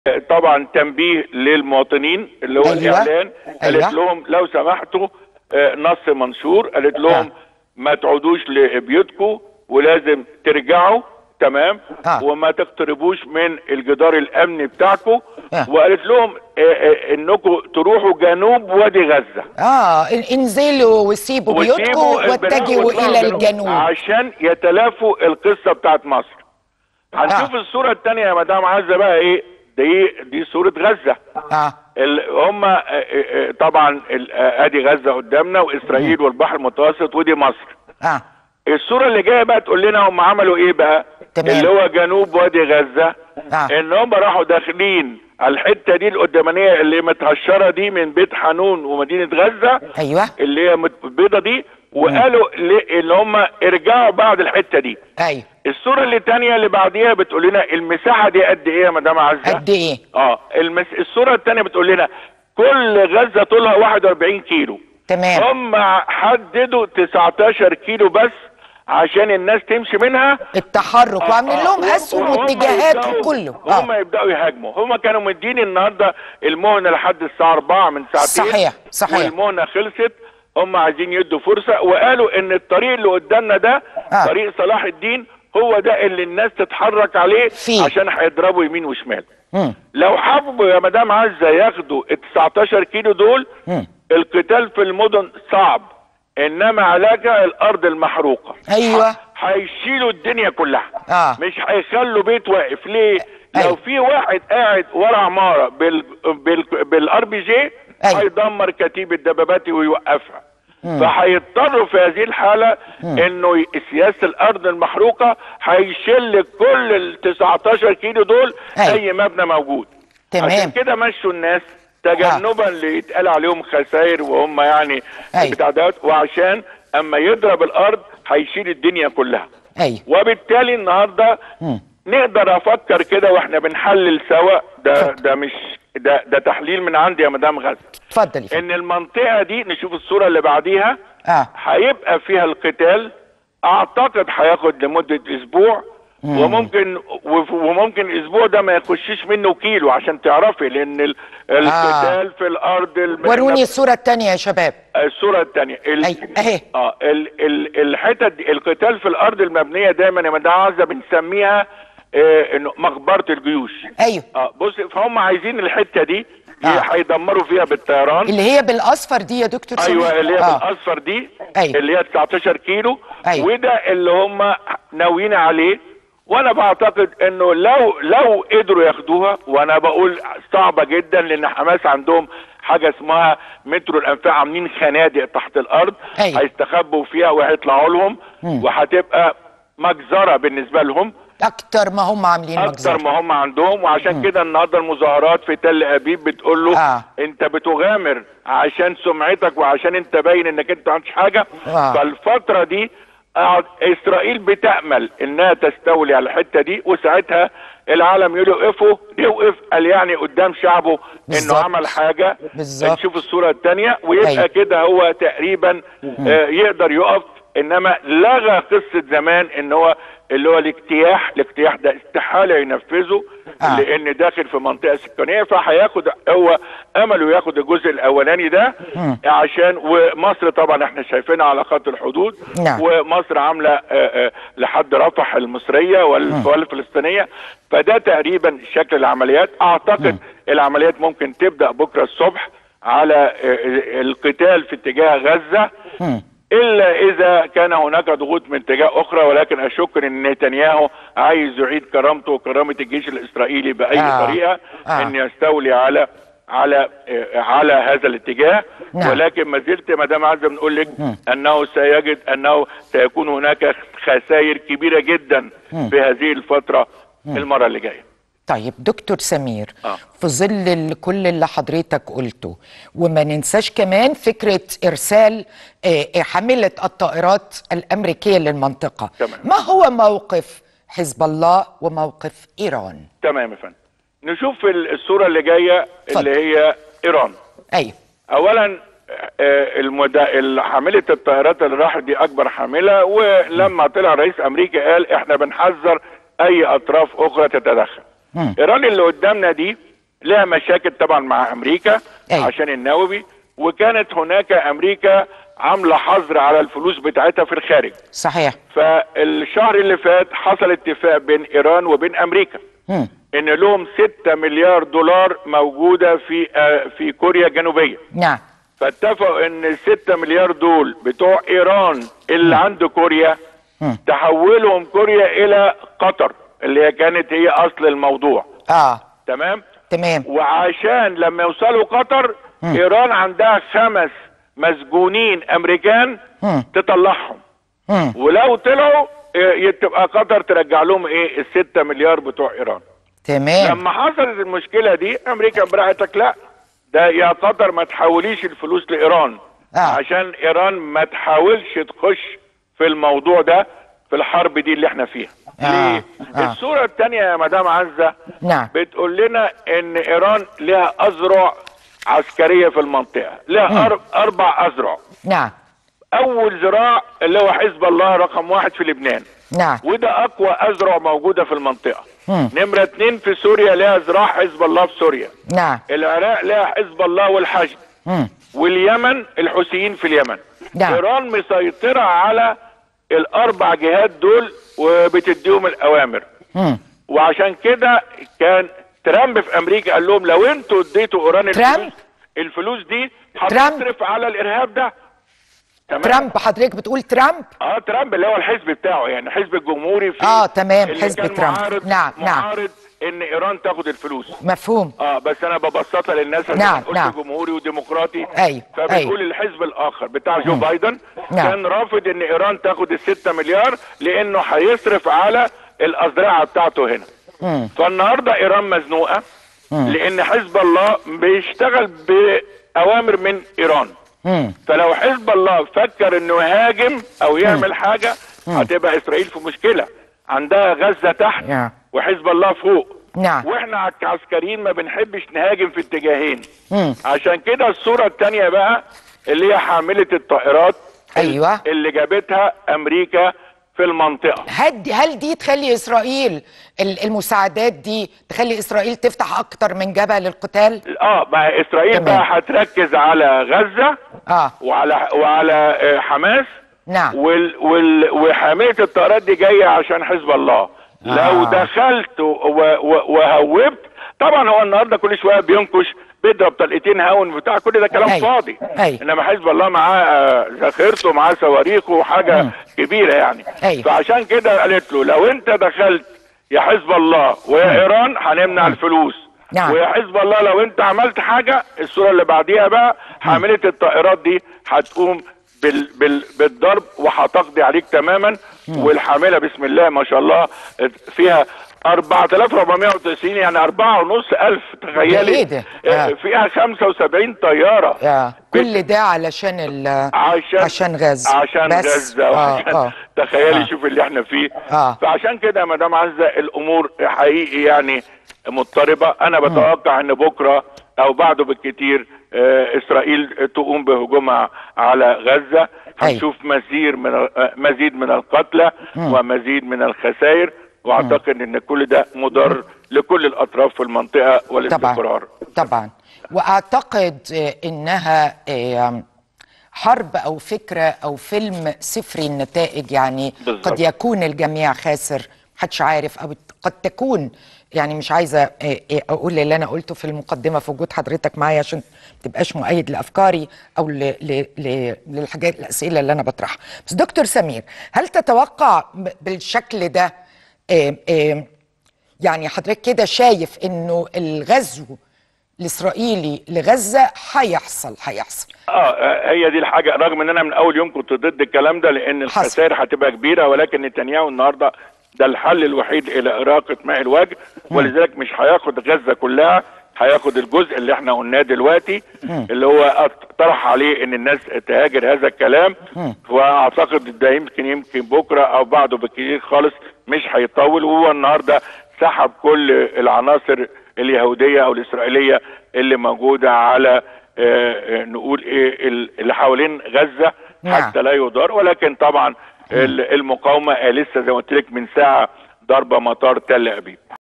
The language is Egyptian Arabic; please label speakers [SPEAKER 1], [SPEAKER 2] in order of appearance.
[SPEAKER 1] طبعا تنبيه للمواطنين اللي هو
[SPEAKER 2] أيوة.
[SPEAKER 1] الاعلان قالت
[SPEAKER 2] أيوة.
[SPEAKER 1] لهم لو سمحتوا آه، نص منشور قالت لهم
[SPEAKER 2] آه.
[SPEAKER 1] ما تعودوش لبيوتكم ولازم ترجعوا تمام
[SPEAKER 2] آه.
[SPEAKER 1] وما تقتربوش من الجدار الامني بتاعكم
[SPEAKER 2] آه.
[SPEAKER 1] وقالت لهم آه، آه، انكم تروحوا جنوب وادي غزه
[SPEAKER 2] اه ان- انزلوا وسيبوا بيوتكم
[SPEAKER 1] وسيبوا البناء
[SPEAKER 2] واتجهوا
[SPEAKER 1] واطلعوا
[SPEAKER 2] الى الجنوب
[SPEAKER 1] عشان يتلافوا القصه بتاعت مصر هنشوف
[SPEAKER 2] آه.
[SPEAKER 1] الصوره الثانيه يا مدام عزه بقى ايه دي دي صوره غزه
[SPEAKER 2] اه
[SPEAKER 1] ال- هم آه، آه، طبعا ال- آه، ادي غزه قدامنا واسرائيل والبحر المتوسط ودي مصر
[SPEAKER 2] اه
[SPEAKER 1] الصوره اللي جايه بقى تقول لنا هم عملوا ايه بقى
[SPEAKER 2] تمام.
[SPEAKER 1] اللي هو جنوب وادي غزه
[SPEAKER 2] آه.
[SPEAKER 1] ان هم راحوا داخلين على الحته دي القدامانيه اللي متهشره دي من بيت حنون ومدينه غزه
[SPEAKER 2] ايوه
[SPEAKER 1] اللي هي مت- البيضه دي وقالوا ل- ان هم ارجعوا بعد الحته دي
[SPEAKER 2] ايوه
[SPEAKER 1] الصوره اللي تانية اللي بعديها بتقول لنا المساحه دي قد ايه يا مدام عزه
[SPEAKER 2] قد ايه
[SPEAKER 1] اه المس... الصوره الثانيه بتقول لنا كل غزه طولها 41 كيلو
[SPEAKER 2] تمام
[SPEAKER 1] هم حددوا 19 كيلو بس عشان الناس تمشي منها
[SPEAKER 2] التحرك وعاملين
[SPEAKER 1] آه،
[SPEAKER 2] لهم
[SPEAKER 1] و-
[SPEAKER 2] اسهم
[SPEAKER 1] وهم
[SPEAKER 2] واتجاهات
[SPEAKER 1] يبدأوا-
[SPEAKER 2] وكله
[SPEAKER 1] هم
[SPEAKER 2] اه
[SPEAKER 1] يبداوا يهاجموا هم كانوا مدين النهارده المهنه لحد الساعه 4 من ساعتين
[SPEAKER 2] صحيح، صحيح.
[SPEAKER 1] والمهنه خلصت هم عايزين يدوا فرصه وقالوا ان الطريق اللي قدامنا ده
[SPEAKER 2] آه.
[SPEAKER 1] طريق صلاح الدين هو ده اللي الناس تتحرك عليه
[SPEAKER 2] فيه.
[SPEAKER 1] عشان هيضربوا يمين وشمال
[SPEAKER 2] مم.
[SPEAKER 1] لو حبوا يا مدام عزه ياخدوا ال 19 كيلو دول
[SPEAKER 2] مم.
[SPEAKER 1] القتال في المدن صعب انما علاجها الارض المحروقه
[SPEAKER 2] ايوه
[SPEAKER 1] ح- هيشيلوا الدنيا كلها
[SPEAKER 2] آه.
[SPEAKER 1] مش هيخلوا بيت واقف ليه
[SPEAKER 2] أيوة.
[SPEAKER 1] لو في واحد قاعد ورا عماره بال بال بالار بي جي
[SPEAKER 2] أيوة.
[SPEAKER 1] هيدمر كتيب الدبابات ويوقفها فهيضطروا في هذه الحاله انه ي- سياسه الارض المحروقه هيشل كل ال 19 كيلو دول
[SPEAKER 2] أيوة.
[SPEAKER 1] اي مبنى موجود
[SPEAKER 2] تمام.
[SPEAKER 1] عشان كده مشوا الناس تجنبا ليتقال عليهم خسائر وهم يعني
[SPEAKER 2] أيوة.
[SPEAKER 1] بتاع دوت وعشان اما يضرب الارض هيشيل الدنيا كلها
[SPEAKER 2] ايوه
[SPEAKER 1] وبالتالي النهارده نقدر افكر كده واحنا بنحلل سوا ده ده مش ده ده تحليل من عندي يا مدام غزه
[SPEAKER 2] اتفضل يا فندم.
[SPEAKER 1] ان المنطقه دي نشوف الصوره اللي بعديها
[SPEAKER 2] اه
[SPEAKER 1] هيبقى فيها القتال اعتقد هياخد لمده اسبوع وممكن وف- وممكن الاسبوع ده ما يخشش منه كيلو عشان تعرفي لان ال- القتال في الارض الم-
[SPEAKER 2] وروني الصورة الثانية يا شباب
[SPEAKER 1] الصوره الثانيه
[SPEAKER 2] أي، أهي.
[SPEAKER 1] اه ال ال الحتت دي- القتال في الارض المبنيه دايما يا مدام عزه بنسميها آه انه مقبره الجيوش
[SPEAKER 2] ايوه
[SPEAKER 1] اه بص فهم عايزين الحته دي
[SPEAKER 2] آه.
[SPEAKER 1] هيدمروا فيها بالطيران
[SPEAKER 2] اللي هي بالاصفر دي يا دكتور
[SPEAKER 1] ايوه
[SPEAKER 2] سمير؟
[SPEAKER 1] اللي هي
[SPEAKER 2] آه.
[SPEAKER 1] بالاصفر دي
[SPEAKER 2] أيوة.
[SPEAKER 1] اللي هي 19 كيلو
[SPEAKER 2] أيوة.
[SPEAKER 1] وده اللي هم ناويين عليه وانا بعتقد انه لو لو قدروا ياخدوها وانا بقول صعبه جدا لان حماس عندهم حاجه اسمها مترو الانفاق عاملين خنادق تحت الارض
[SPEAKER 2] أيوة.
[SPEAKER 1] هيستخبوا فيها وهيطلعوا لهم وهتبقى مجزره بالنسبه لهم
[SPEAKER 2] اكتر ما هم عاملين
[SPEAKER 1] اكتر
[SPEAKER 2] مجزرة
[SPEAKER 1] ما هم عندهم وعشان كده النهارده المظاهرات في تل ابيب بتقول له
[SPEAKER 2] آه.
[SPEAKER 1] انت بتغامر عشان سمعتك وعشان انت باين انك انت ما عندكش حاجه
[SPEAKER 2] آه.
[SPEAKER 1] فالفتره دي قعد- اسرائيل بتامل انها تستولي على الحته دي وساعتها العالم يقول يوقفوا يوقف قال يعني قدام شعبه
[SPEAKER 2] بالظبط.
[SPEAKER 1] انه عمل حاجه
[SPEAKER 2] بالظبط.
[SPEAKER 1] نشوف الصوره الثانيه ويبقى
[SPEAKER 2] أيوة.
[SPEAKER 1] كده هو تقريبا آه يقدر يقف انما لغى قصه زمان ان هو اللي هو الاجتياح الاجتياح ده استحاله ينفذه
[SPEAKER 2] آه.
[SPEAKER 1] لان داخل في منطقه سكانيه فهياخد هو امله ياخد الجزء الاولاني ده عشان ومصر طبعا احنا شايفينها على خط الحدود
[SPEAKER 2] نعم.
[SPEAKER 1] ومصر عامله آه، آه، لحد رفح المصريه وال- والفلسطينيه فده تقريبا شكل العمليات اعتقد العمليات ممكن تبدا بكره الصبح على آه، القتال في اتجاه غزه الا اذا كان هناك ضغوط من اتجاه اخرى ولكن اشك ان نتنياهو عايز يعيد كرامته وكرامه الجيش الاسرائيلي باي
[SPEAKER 2] آه.
[SPEAKER 1] طريقه
[SPEAKER 2] آه.
[SPEAKER 1] ان يستولي على على آه، على هذا الاتجاه
[SPEAKER 2] نعم.
[SPEAKER 1] ولكن ما زلت مدام عزه بنقول لك انه سيجد انه سيكون هناك خسائر كبيره جدا في هذه الفتره المره اللي جايه
[SPEAKER 2] طيب دكتور سمير
[SPEAKER 1] آه.
[SPEAKER 2] في ظل ال- كل اللي حضرتك قلته وما ننساش كمان فكرة إرسال آه، آه، حاملة الطائرات الأمريكية للمنطقة
[SPEAKER 1] تمام.
[SPEAKER 2] ما هو موقف حزب الله وموقف إيران
[SPEAKER 1] تمام يا فندم نشوف ال- الصوره اللي جايه
[SPEAKER 2] اتفضل.
[SPEAKER 1] اللي هي ايران
[SPEAKER 2] أيوه
[SPEAKER 1] اولا آه، المدا... حامله الطائرات اللي راحت دي اكبر حامله ولما طلع رئيس امريكا قال احنا بنحذر اي اطراف اخرى تتدخل ايران اللي قدامنا دي لها مشاكل طبعا مع امريكا
[SPEAKER 2] أيوة.
[SPEAKER 1] عشان النووي وكانت هناك امريكا عامله حظر على الفلوس بتاعتها في الخارج
[SPEAKER 2] صحيح
[SPEAKER 1] فالشهر اللي فات حصل اتفاق بين ايران وبين امريكا
[SPEAKER 2] مم.
[SPEAKER 1] ان لهم 6 مليار دولار موجوده في آه، في كوريا الجنوبيه
[SPEAKER 2] نعم
[SPEAKER 1] فاتفقوا ان ال 6 مليار دول بتوع ايران اللي عند كوريا
[SPEAKER 2] مم.
[SPEAKER 1] تحولهم كوريا الى قطر اللي هي كانت هي اصل الموضوع
[SPEAKER 2] اه
[SPEAKER 1] تمام
[SPEAKER 2] تمام
[SPEAKER 1] وعشان لما يوصلوا قطر ايران عندها خمس مسجونين امريكان
[SPEAKER 2] مم.
[SPEAKER 1] تطلعهم
[SPEAKER 2] مم.
[SPEAKER 1] ولو طلعوا إيه، تبقى قطر ترجع لهم ايه الستة مليار بتوع ايران
[SPEAKER 2] تمام
[SPEAKER 1] لما حصلت المشكله دي امريكا براحت لك لا ده يا قطر ما تحوليش الفلوس لايران
[SPEAKER 2] آه.
[SPEAKER 1] عشان ايران ما تحاولش تخش في الموضوع ده في الحرب دي اللي احنا فيها
[SPEAKER 2] آه.
[SPEAKER 1] ليه
[SPEAKER 2] آه.
[SPEAKER 1] الصوره الثانيه يا مدام عزه
[SPEAKER 2] نعم
[SPEAKER 1] بتقول لنا ان ايران لها اذرع عسكريه في المنطقه لها أر... اربع اذرع
[SPEAKER 2] نعم
[SPEAKER 1] اول ذراع اللي هو حزب الله رقم واحد في لبنان
[SPEAKER 2] نعم
[SPEAKER 1] وده اقوى اذرع موجوده في المنطقه
[SPEAKER 2] مم.
[SPEAKER 1] نمره اتنين في سوريا لها ذراع حزب الله في سوريا
[SPEAKER 2] نعم
[SPEAKER 1] العراق لها حزب الله والحشد
[SPEAKER 2] مم.
[SPEAKER 1] واليمن الحوثيين في اليمن
[SPEAKER 2] نعم.
[SPEAKER 1] ايران مسيطره على الاربع جهات دول وبتديهم الاوامر
[SPEAKER 2] مم.
[SPEAKER 1] وعشان كده كان ترامب في امريكا قال لهم لو انتوا اديتوا ايران
[SPEAKER 2] ترامب؟
[SPEAKER 1] الفلوس الفلوس دي
[SPEAKER 2] ترامب؟
[SPEAKER 1] هتصرف على الارهاب ده تمام
[SPEAKER 2] ترامب حضرتك بتقول ترامب
[SPEAKER 1] اه ترامب اللي هو الحزب بتاعه يعني الحزب الجمهوري في
[SPEAKER 2] آه، تمام،
[SPEAKER 1] اللي
[SPEAKER 2] حزب
[SPEAKER 1] كان
[SPEAKER 2] ترامب.
[SPEAKER 1] معارض
[SPEAKER 2] نعم، نعم.
[SPEAKER 1] معارض ان ايران تاخد الفلوس
[SPEAKER 2] مفهوم
[SPEAKER 1] اه بس انا ببسطها للناس عشان
[SPEAKER 2] نعم،
[SPEAKER 1] قلت
[SPEAKER 2] نعم.
[SPEAKER 1] جمهوري وديمقراطي
[SPEAKER 2] أيوة،
[SPEAKER 1] فبتقول
[SPEAKER 2] أيوة.
[SPEAKER 1] الحزب الاخر بتاع جو بايدن
[SPEAKER 2] نعم.
[SPEAKER 1] كان رافض ان ايران تاخد الستة مليار لانه هيصرف على الاذرعه بتاعته هنا
[SPEAKER 2] مم.
[SPEAKER 1] فالنهارده ايران مزنوقه لان حزب الله بيشتغل باوامر من ايران
[SPEAKER 2] مم.
[SPEAKER 1] فلو حزب الله فكر انه يهاجم او يعمل حاجه هتبقى اسرائيل في مشكله عندها غزه تحت
[SPEAKER 2] نعم.
[SPEAKER 1] وحزب الله فوق
[SPEAKER 2] نعم
[SPEAKER 1] واحنا كعسكريين ما بنحبش نهاجم في اتجاهين
[SPEAKER 2] مم.
[SPEAKER 1] عشان كده الصوره الثانيه بقى اللي هي حامله الطائرات
[SPEAKER 2] أيوة.
[SPEAKER 1] اللي جابتها امريكا في المنطقه
[SPEAKER 2] هل هل دي تخلي اسرائيل ال- المساعدات دي تخلي اسرائيل تفتح اكتر من جبهه للقتال؟
[SPEAKER 1] اه ما اسرائيل
[SPEAKER 2] تمام.
[SPEAKER 1] بقى هتركز على غزه
[SPEAKER 2] اه
[SPEAKER 1] وعلى وعلى آه، حماس
[SPEAKER 2] نعم
[SPEAKER 1] وال وال وحاميه الطائرات دي جايه عشان حزب الله
[SPEAKER 2] آه.
[SPEAKER 1] لو دخلت و و وهوبت طبعا هو النهارده كل شويه بينكش بيضرب طلقتين هاون بتاع كل ده كلام
[SPEAKER 2] أي.
[SPEAKER 1] فاضي
[SPEAKER 2] أي.
[SPEAKER 1] انما حزب الله معاه آه، ذخيرته معاه صواريخه وحاجه كبيره يعني
[SPEAKER 2] أي.
[SPEAKER 1] فعشان كده قالت له لو انت دخلت يا حزب الله ويا ايران هنمنع الفلوس
[SPEAKER 2] نعم.
[SPEAKER 1] ويا حزب الله لو انت عملت حاجه الصوره اللي بعديها بقى حامله الطائرات دي هتقوم بال بال بالضرب وهتقضي عليك تماما والحامله بسم الله ما شاء الله فيها 4490 يعني 4 ونص الف تخيلي
[SPEAKER 2] إيه ده؟
[SPEAKER 1] اه،
[SPEAKER 2] آه.
[SPEAKER 1] فيها 75 طياره
[SPEAKER 2] يا كل ده علشان ال
[SPEAKER 1] عشان
[SPEAKER 2] عشان غزة
[SPEAKER 1] عشان
[SPEAKER 2] بس.
[SPEAKER 1] غزه
[SPEAKER 2] آه،
[SPEAKER 1] وعشان
[SPEAKER 2] آه.
[SPEAKER 1] تخيلي
[SPEAKER 2] آه.
[SPEAKER 1] شوف اللي احنا فيه
[SPEAKER 2] آه.
[SPEAKER 1] فعشان كده يا مدام عزه الامور حقيقي يعني مضطربه انا بتوقع ان بكره او بعده بالكتير آه، اسرائيل تقوم بهجومها على غزه
[SPEAKER 2] أي.
[SPEAKER 1] هنشوف مزيد من آه، مزيد من القتلى ومزيد من الخسائر واعتقد ان كل ده مضر لكل الاطراف في المنطقه
[SPEAKER 2] طبعا
[SPEAKER 1] والاستقرار
[SPEAKER 2] طبعا واعتقد آه، انها آه، حرب او فكره او فيلم صفري النتائج يعني
[SPEAKER 1] بالظبط.
[SPEAKER 2] قد يكون الجميع خاسر محدش عارف او قد تكون يعني مش عايزه آه، آه، اقول اللي انا قلته في المقدمه في وجود حضرتك معايا عشان ما تبقاش مؤيد لافكاري او ل ل ل للحاجات الاسئله اللي انا بطرحها بس دكتور سمير هل تتوقع ب- بالشكل ده آه، آه، يعني حضرتك كده شايف انه الغزو الاسرائيلي لغزه هيحصل هيحصل
[SPEAKER 1] اه هي دي الحاجه رغم ان انا من اول يوم كنت ضد الكلام ده لان
[SPEAKER 2] حصل.
[SPEAKER 1] الخسائر هتبقى كبيره ولكن نتنياهو النهارده ده الحل الوحيد الى اراقه ماء الوجه ولذلك مش هياخد غزه كلها هياخد الجزء اللي احنا قلناه دلوقتي اللي هو طرح عليه ان الناس تهاجر هذا الكلام واعتقد ده يمكن يمكن بكره او بعده بالكثير خالص مش هيطول وهو النهارده سحب كل العناصر اليهوديه او الاسرائيليه اللي موجوده على آه، آه، نقول ايه ال- اللي حوالين غزه
[SPEAKER 2] نعم.
[SPEAKER 1] حتى لا يضار ولكن طبعا ال- المقاومه آه، لسه زي ما قلت لك من ساعه ضربه مطار تل ابيب